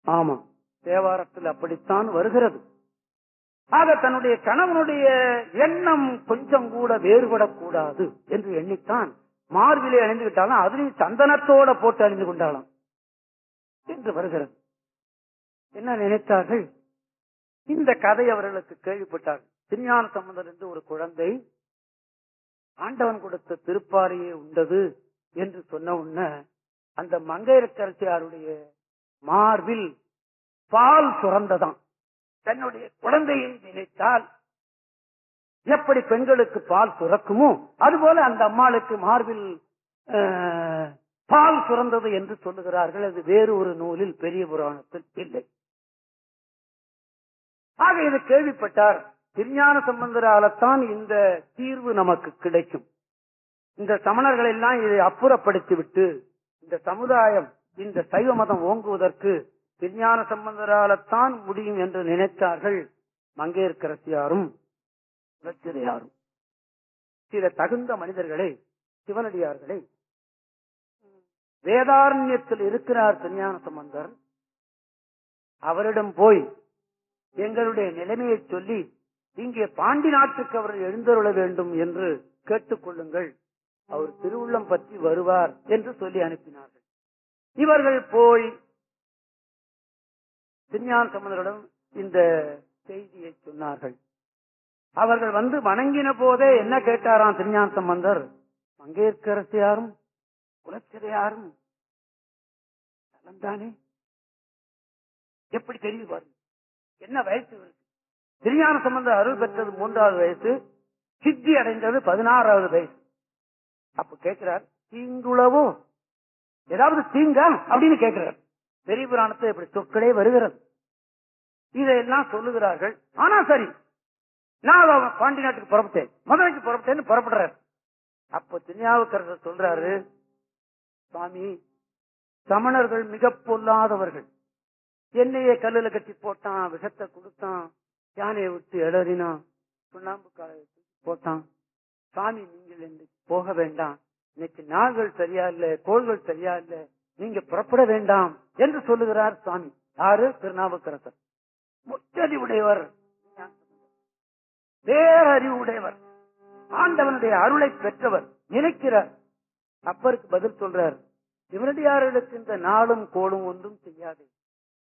ஆமா தேவாரத்தில் அப்படித்தான் வருகிறது ஆக தன்னுடைய கணவனுடைய எண்ணம் கொஞ்சம் கூட வேறுபடக்கூடாது என்று எண்ணித்தான் மார்பிலே அணிந்து விட்டாலும் அதுலயும் சந்தனத்தோட போட்டு அணிந்து கொண்டாலும் என்று வருகிறது என்ன நினைத்தார்கள் இந்த கதை அவர்களுக்கு கேள்விப்பட்டார்கள் திருஞான சம்பந்தர் என்று ஒரு குழந்தை ஆண்டவன் கொடுத்த திருப்பாறையே உண்டது என்று சொன்ன உடனே அந்த மங்கையரசியாருடைய மார்பில் பால் சுரந்ததாம் தன்னுடைய குழந்தையை நினைத்தால் எப்படி பெண்களுக்கு பால் சுரக்குமோ அதுபோல அந்த அம்மாளுக்கு மார்பில் அஹ், பால் சுரந்தது என்று சொல்லுகிறார்கள் அது வேறு ஒரு நூலில் பெரிய புராணத்தில் இல்லை ஆக இது கேள்விப்பட்டார் திருஞான சம்பந்தராலத்தான் இந்த தீர்வு நமக்கு கிடைக்கும் இந்த சமணர்கள் எல்லாம் இதை அப்புறப்படுத்தி விட்டு இந்த சமுதாயம் இந்த சைவ மதம் ஓங்குவதற்கு திருஞான சம்பந்தராலத்தான் முடியும் என்று நினைத்தார்கள் மங்கையர்க்கரசியாரும் புரட்சியாரும் சில தகுந்த மனிதர்களை சிவனடியார்களை வேதாரண்யத்தில் இருக்கிறார் திருஞான சம்பந்தர் அவரிடம் போய் எங்களுடைய நிலைமையை சொல்லி இங்கே பாண்டி நாட்டுக்கு அவர் எழுந்தருள வேண்டும் என்று கேட்டுக்கொள்ளுங்கள் அவர் திருவுள்ளம் பற்றி வருவார் என்று சொல்லி அனுப்பினார்கள் இவர்கள் போய் திருஞான சம்பந்தரிடம் இந்த செய்தியை சொன்னார்கள் அவர்கள் வந்து வணங்கின போதே என்ன கேட்டாராம் திருஞான சம்பந்தர் மங்கையர்க்கரசியாரும் குலச்சிறையாரும் நலம்தானே எப்படி தெரியுது பாருங்க என்ன வயசு இவருக்கு திருஞான சம்பந்தர் அருள் பெற்றது மூன்றாவது வயசு சித்தி அடைந்தது பதினாறாவது வயசு அப்ப கேட்கிறார் தீங்குளவோ ஏதாவது தீங்கா அப்படின்னு கேட்கிறார் பெரிய புராணத்தை இப்படி சொற்களே வருகிறது இதையெல்லாம் சொல்லுகிறார்கள் ஆனா சரி நான் அவன் பாண்டி நாட்டுக்கு புறப்பட்டேன் மதுரைக்கு புறப்பட்டேன்னு புறப்படுறாரு அப்ப திருஞாவுக்கரசர் சொல்றாரு சுவாமி சமணர்கள் மிக பொல்லாதவர்கள் என்னையே கல்லுல கட்டி போட்டான் விஷத்தை கொடுத்தான் யானையை விட்டு எழறினான் சுண்ணாம்பு காயை தூக்கி போட்டான் சாமி நீங்கள் இன்னைக்கு போக வேண்டாம் இன்னைக்கு நாள்கள் சரியா இல்ல கோள்கள் சரியா இல்ல நீங்க புறப்பட வேண்டாம் என்று சொல்லுகிறார் சுவாமி யாரு திருநாவுக்கரசர் முற்றறிவுடையவர் பேரறிவுடையவர் ஆண்டவனுடைய அருளை பெற்றவர் நினைக்கிறார் அப்பருக்கு பதில் சொல்றார் சிவனடியார்களுக்கு இந்த நாளும் கோளும் ஒன்றும் செய்யாது